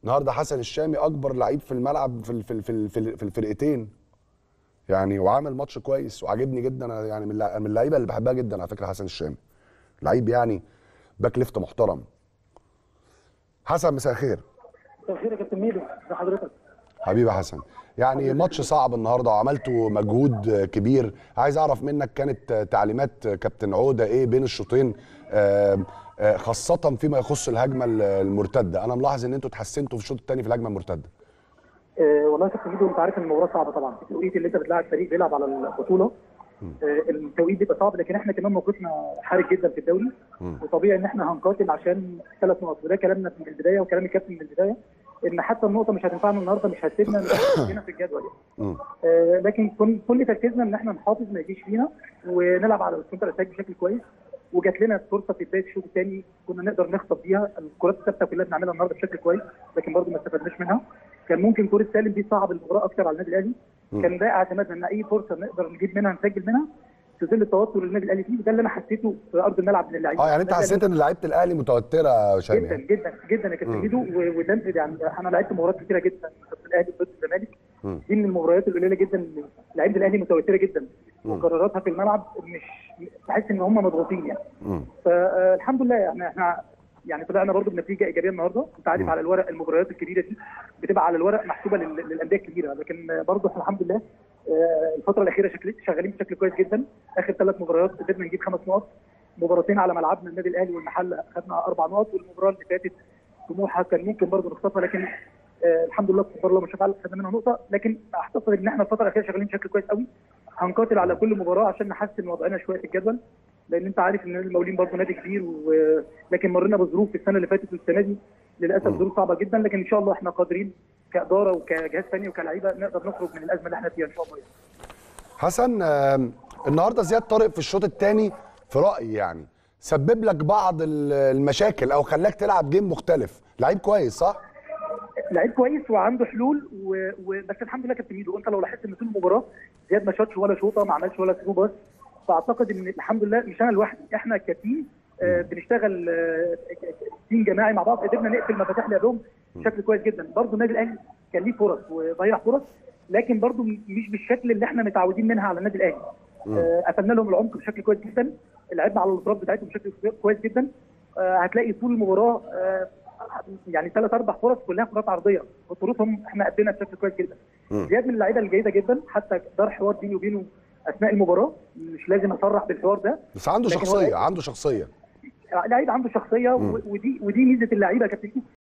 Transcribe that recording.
النهارده حسن الشامي اكبر لعيب في الملعب في ال- في ال- في ال- في ال- في الفرقتين يعني وعامل ماتش كويس وعاجبني جدا أنا يعني من اللع- من اللعيبه اللي بحبها جدا على فكره حسن الشامي لعيب يعني باك ليفت محترم حسن مساء الخير مساء الخير يا كابتن ميدو ازي حضرتك حبيبي يا حسن يعني ماتش صعب النهارده وعملتوا مجهود كبير عايز اعرف منك كانت تعليمات كابتن عوده ايه بين الشوطين آم، آه، خاصه فيما يخص الهجمه المرتده انا ملاحظ ان انتوا اتحسنتوا في الشوط الثاني في الهجمه المرتده آه والله يا كابتن ميدو انت عارف ان المباراه صعبه طبعا التوقيت اللي انت بتلاعب فريق بيلعب على البطوله آه التوقيت بيبقى صعب لكن احنا كمان موقفنا حرج جدا في الدوري وطبيعي ان احنا هنقاتل عشان ثلاث نقط وده كلامنا من البدايه وكلام الكابتن من البدايه ان حتى النقطه مش هتنفعنا النهارده مش هتسيبنا هنا في الجدول يعني. مم. آه، لكن كن- كل تركيزنا ان احنا نحافظ ما يجيش فينا ونلعب على الكونتر اتاك بشكل كويس وجات لنا فرصه في بدايه الشوط الثاني كنا نقدر نخطف بيها الكرات الثابته كلها بنعملها النهارده بشكل كويس لكن برضه ما استفدناش منها كان ممكن كوره سالم دي تصعب المباراه اكتر على النادي الاهلي كان ده اعتمادنا ان اي فرصه نقدر نجيب منها نسجل منها في ظل التوتر اللي النادي الاهلي فيه ده اللي انا حسيته في ارض الملعب من اللعيبه اه يعني انت النادي حسيت ان لعيبه الاهلي متوتره يا شامي جدا يعني. جدا جدا يا كابتن ميدو و- وده يعني انا لعبت مباريات كتيره جدا ضد الاهلي ضد الزمالك مم. دي من المباريات القليله جدا اللي لعيبه الاهلي متوتره جدا وقراراتها في الملعب مش تحس ان هم مضغوطين يعني مم. فالحمد لله يعني احنا يعني طلعنا برضو بنتيجه ايجابيه النهارده انت عارف على الورق المباريات الكبيره دي بتبقى على الورق محسوبه لل- للانديه الكبيره لكن برضو احنا الحمد لله آه، الفتره الاخيره شكل شغالين بشكل كويس جدا اخر ثلاث مباريات قدرنا نجيب خمس نقط مباراتين على ملعبنا النادي الاهلي والمحله خدنا اربع نقط والمباراه اللي فاتت سموحه كان ممكن برضو نخطفها لكن آه الحمد لله قدر الله ما شاء فعل خدنا منها نقطه لكن اعتقد ان احنا الفتره الاخيره شغالين بشكل كويس قوي هنقاتل على كل مباراه عشان نحسن وضعنا شويه في الجدول لان انت عارف ان المقاولين برضه نادي كبير و... لكن مرينا بظروف السنه اللي فاتت والسنه دي للاسف ظروف صعبه جدا لكن ان شاء الله احنا قادرين كاداره وكجهاز فني وكلعيبه نقدر نخرج من الازمه اللي احنا فيها ان شاء الله يعني. حسن آم، النهارده زياد طارق في الشوط الثاني في رايي يعني سبب لك بعض ال- المشاكل او خلاك تلعب جيم مختلف لعيب كويس صح لعيب كويس وعنده حلول و... و... بس الحمد لله كابتن ميدو انت لو لاحظت ان طول المباراه زياد ما شاطش ولا شوطه ما عملش ولا ثرو باس فاعتقد ان الحمد لله مش انا لوحدي احنا كتيم آه بنشتغل آه تيم جماعي مع بعض قدرنا نقفل مفاتيح لعبهم بشكل كويس جدا برضه النادي الاهلي كان ليه فرص وضيع فرص لكن برضه مش بالشكل اللي احنا متعودين منها على النادي الاهلي آه قفلنا لهم العمق بشكل كويس جدا لعبنا على الاطراف بتاعتهم بشكل كويس جدا آه هتلاقي طول المباراه آه يعني ثلاث اربع فرص كلها كرات عرضيه وطرقهم احنا قدنا بشكل كويس جدا زياد من اللعيبه الجيده جدا حتى دار حوار بيني وبينه اثناء المباراه مش لازم اصرح بالحوار ده بس عنده لكن هو شخصيه لعيب- عنده شخصيه لعيب عنده شخصيه و- ودي ودي ميزه اللعيبه يا كابتن